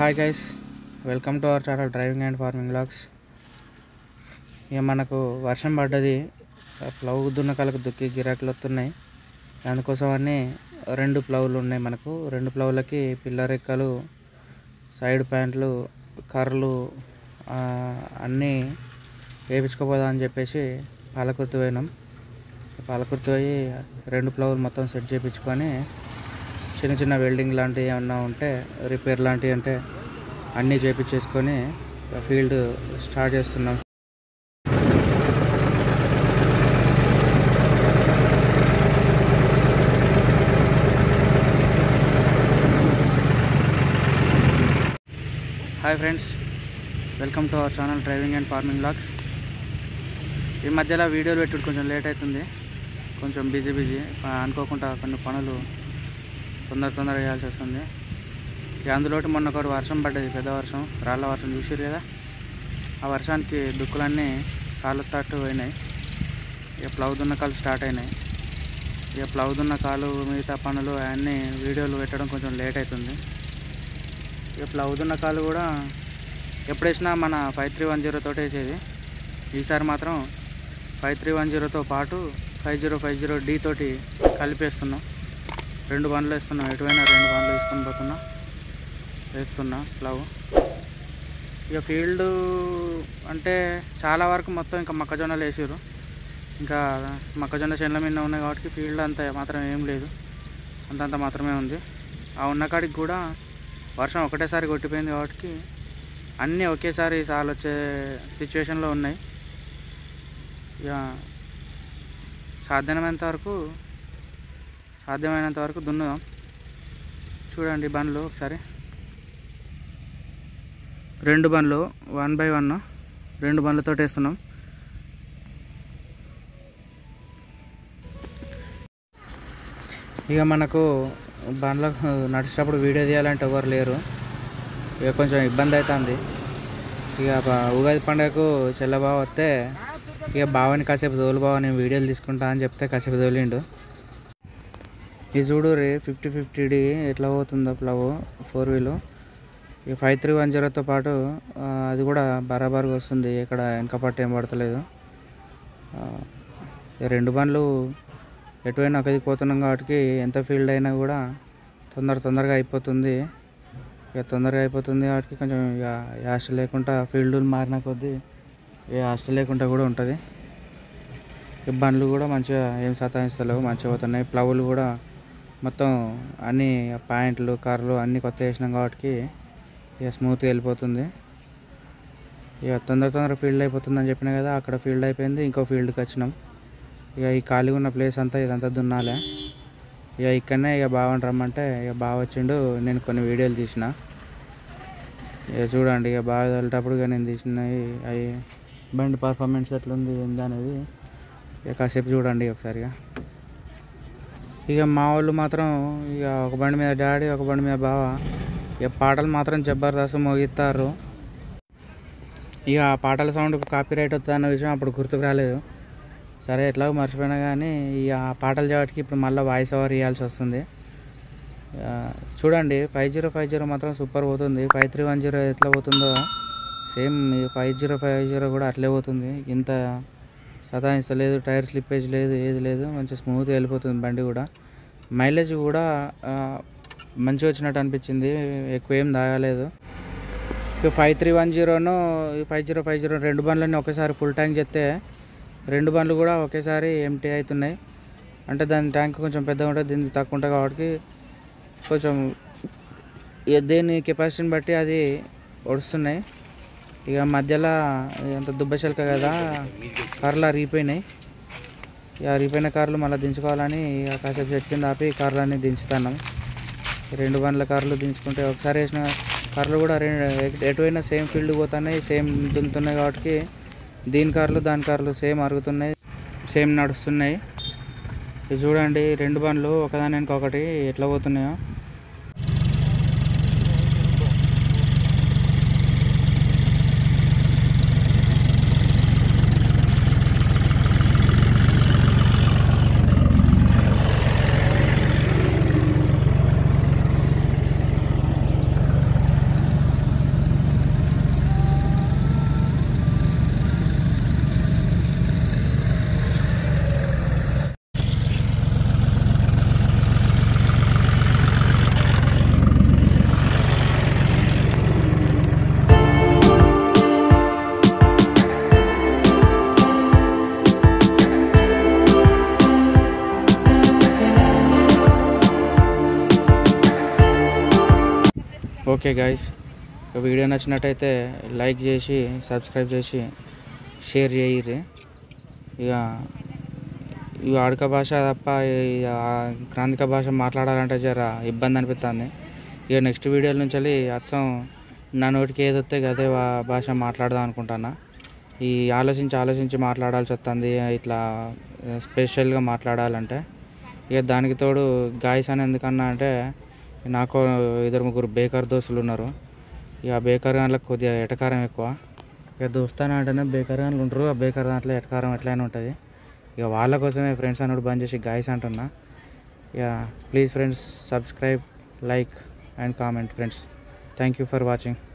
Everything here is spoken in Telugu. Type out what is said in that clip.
hi guys welcome to our channel driving and farming blogs ఇక మనకు వర్షం పడ్డది ప్లవ్ దున్నకాలకు దుక్కి గిరాకీలు వస్తున్నాయి అందుకోసం అని రెండు ప్లవ్లు ఉన్నాయి మనకు రెండు ప్లవ్లకి పిల్లర్ రెక్కలు సైడ్ ప్యాంట్లు కర్రలు ఆ, అన్నీ వేయించుకోపోదా అని చెప్పేసి పాలకుర్తి పోయినాం పాలకుర్తి పోయి రెండు ప్లవ్లు మొత్తం సెట్ చేయించుకొని చిన్న చిన్న వెల్డింగ్ లాంటివి ఏమన్నా ఉంటే రిపేర్ లాంటివి అంటే అన్నీ చేపించేసుకొని ఫీల్డ్ స్టార్ట్ చేస్తున్నాం hi friends welcome to our channel driving and farming blogs ఈ మధ్యలో వీడియోలు పెట్టుడు కొంచెం లేట్ అవుతుంది కొంచెం బిజీ బిజీ అనుకోకుండా కొన్ని పనులు తొందర తొందర చేయాల్సి వస్తుంది ఇక అందులోటి మొన్న ఒకటి వర్షం పడ్డది పెద్ద వర్షం రాళ్ళ వర్షం చూసారు కదా ఆ వర్షానికి దుక్కులన్నీ సాలు తట్టు పోయినాయి ఇక ప్లవ్ దున్నకాలు స్టార్ట్ అయినాయి ఇక ప్లవ్ దున్నకాలు మిగతా పనులు అవన్నీ వీడియోలు పెట్టడం కొంచెం లేట్ అవుతుంది ఇక ప్లవ్ దున్నకాలు కూడా ఎప్పుడు వేసినా మన ఫైవ్ త్రీ వన్ జీరో తోటి వేసేది ఈసారి మాత్రం ఫైవ్ త్రీ వన్ జీరోతో పాటు five zero five zero D తోటి కలిపేస్తున్నాం రెండు బండ్లు వేస్తున్నాం ఎటువైనా రెండు బండ్లు తీసుకొని పోతున్నా వేస్తున్నా ప్లవ్ ఇక ఫీల్డ్ అంటే చాలా వరకు మొత్తం ఇంకా మొక్కజొన్నలు వేసారు ఇంకా మొక్కజొన్న చేనుల మీద ఉన్నాయి కాబట్టి ఫీల్డ్ అంత మాత్రం ఏం లేదు అంతంత మాత్రమే ఉంది ఆ ఉన్న కాడికి కూడా వర్షం ఒకటేసారి కొట్టిపోయింది కాబట్టి అన్నీ ఒకేసారి సార్లు వచ్చే సిచ్యువేషన్లో ఉన్నాయి ఇక సాధ్యమైనంత వరకు సాధ్యమైనంత వరకు దున్నుదాం చూడండి బండ్లు ఒకసారి రెండు బండ్లు వన్ బై వన్ రెండు బండ్లతో వేస్తున్నాం ఇక మనకు బండ్లకు నడిచేటప్పుడు వీడియో తీయాలంటే ఎవరు లేరు ఇక కొంచెం ఇబ్బంది అవుతుంది ఇక బా- ఉగాది పండుగకు చెల్లబావ వస్తే ఇక బావని కాసేపు తోలు బావ నేను వీడియోలు తీసుకుంటా అని చెప్తే కాసేపు తోలిండు ఇది చూడు రే ఫిఫ్టీ ఫిఫ్టీ డి ఎట్లా పోతుందో ప్లవ్ ఫోర్ వీలు ఈ ఫైవ్ త్రీ వన్ జీరోతో పాటు ఆ, అది కూడా బరాబర్గా వస్తుంది ఇక్కడ వెనక పట్టు ఏం పడతలేదు ఆ, ఈ రెండు బండ్లు ఎటువైనా ఒకది పోతున్నాం కాబట్టి ఎంత ఫీల్డ్ అయినా కూడా తొందర తొందరగా అయిపోతుంది ఇక తొందరగా అయిపోతుంది కాబట్టి కొంచెం ఇక యాష లేకుండా ఫీల్డ్ మారిన కొద్దీ ఏ యాష లేకుండా కూడా ఉంటుంది ఈ బండ్లు కూడా మంచిగా ఏం సతాయిస్తలేవు మంచిగా పోతున్నాయి ప్లవులు కూడా మొత్తం అన్ని పాయింట్లు కర్రలు అన్నీ కొత్త వేసినాం కాబట్టి ఇక స్మూత్గా వెళ్ళిపోతుంది ఇక తొందర తొందర ఫీల్డ్ అయిపోతుందని చెప్పిన కదా అక్కడ ఫీల్డ్ అయిపోయింది ఇంకో ఫీల్డ్కి వచ్చినాం ఇక ఈ ఖాళీగా ఉన్న ప్లేస్ అంతా ఇదంతా దున్నాలే ఇక ఇక్కడనే ఇక బావని రమ్మంటే ఇక బావ వచ్చిండు నేను కొన్ని వీడియోలు తీసిన ఇక చూడండి ఇక బాగా వెళ్ళేటప్పుడు ఇక నేను తీసినవి అవి బండి పర్ఫార్మెన్స్ ఎట్లుంది ఏంది అనేది ఇక కాసేపు చూడండి ఒకసారిగా ఇక మా వాళ్ళు మాత్రం ఇక ఒక బండి మీద డాడీ ఒక బండి మీద బావ ఇక పాటలు మాత్రం జబర్దస్త్ మోగిస్తారు ఇక ఆ పాటల సౌండ్ కాపీ రైట్ వస్తుంది అన్న విషయం అప్పుడు గుర్తుకు రాలేదు సరే ఎట్లాగో మర్చిపోయినా కానీ ఈ ఆ పాటలు చేయడానికి ఇప్పుడు మళ్ళీ వాయిస్ ఓవర్ ఇవ్వాల్సి వస్తుంది ఆ, చూడండి ఫైవ్ జీరో ఫైవ్ జీరో మాత్రం సూపర్ పోతుంది ఫైవ్ త్రీ వన్ జీరో ఎట్లా పోతుందో same five zero five zero కూడా అట్లే పోతుంది ఇంత సతాయిస్తలేదు టైర్ స్లిప్పేజ్ లేదు ఏది లేదు మంచి స్మూత్గా వెళ్ళిపోతుంది బండి కూడా మైలేజ్ కూడా ఆ, మంచిగా వచ్చినట్టు అనిపించింది ఎక్కువ ఏం తాగలేదు ఫైవ్ త్రీ వన్ జీరోను ఫైవ్ జీరో ఫైవ్ జీరో రెండు బండ్లన్నీ ఒకేసారి ఫుల్ ట్యాంక్ చేస్తే రెండు బండ్లు కూడా ఒకేసారి ఎంటీ అవుతున్నాయి అంటే దాని ట్యాంక్ కొంచెం పెద్దగా ఉంటుంది దీనికి తక్కువ ఉంటుంది కాబట్టి కొంచెం ఇక దేని కెపాసిటీని బట్టి అది ఒడుస్తున్నాయి ఇక మధ్యలో అంత దుబ్బశలక కదా కార్లు అరిగిపోయినాయి ఇక అరిగిపోయిన కార్లు మళ్ళీ దించుకోవాలని ఇక కాసేపు చెట్టు కింద ఆపి కార్లన్నీ దించుతున్నాం ఈ రెండు బండ్ల కార్లు దించుకుంటే ఒకసారి వేసిన కార్లు కూడా రెండు ఎటువైనా సేమ్ ఫీల్డ్ పోతున్నాయి సేమ్ దున్నుతున్నాయి కాబట్టి దీని కార్లు దాని కార్లు సేమ్ అరుగుతున్నాయి సేమ్ నడుస్తున్నాయి ఇది చూడండి రెండు బండ్లు ఒకదాని వెనక ఒకటి ఎట్లా పోతున్నాయో ఓకే గాయస్ వీడియో నచ్చినట్టయితే లైక్ చేసి సబ్స్క్రైబ్ చేసి షేర్ చేయర్రి ఇక ఇవి ఆడక భాష తప్ప ఈ ఆ క్రాంతిక భాష మాట్లాడాలంటే జర ఇబ్బంది అనిపిస్తుంది ఇక నెక్స్ట్ వీడియోల నుంచి వెళ్ళి అచ్చం నా నోటికి ఏది వస్తే అదే వా- భాష మాట్లాడదాం అనుకుంటున్నా ఈ ఆలోచించి ఆలోచించి మాట్లాడాల్సి వస్తుంది ఇట్లా స్పెషల్గా మాట్లాడాలంటే ఇక దానికి తోడు గాయస్ అని ఎందుకన్నా అంటే నాకు ఇద్దరు ముగ్గురు బేకర్ దోస్తులు ఉన్నారు ఇక ఆ బేకర్ దాంట్లో కొద్దిగా ఎటకారం ఎక్కువ ఇక దోస్తాన అంటేనే బేకర్ దాంట్లో ఉంటారు ఆ బేకర్ దాంట్లో ఎటకారం ఎట్లయినా ఉంటుంది ఇక వాళ్ళ కోసమే ఫ్రెండ్స్ అన్నట్టు బంద్ చేసి గాయస్ అంటున్నా ఇక please friends subscribe like and comment friends thank you for watching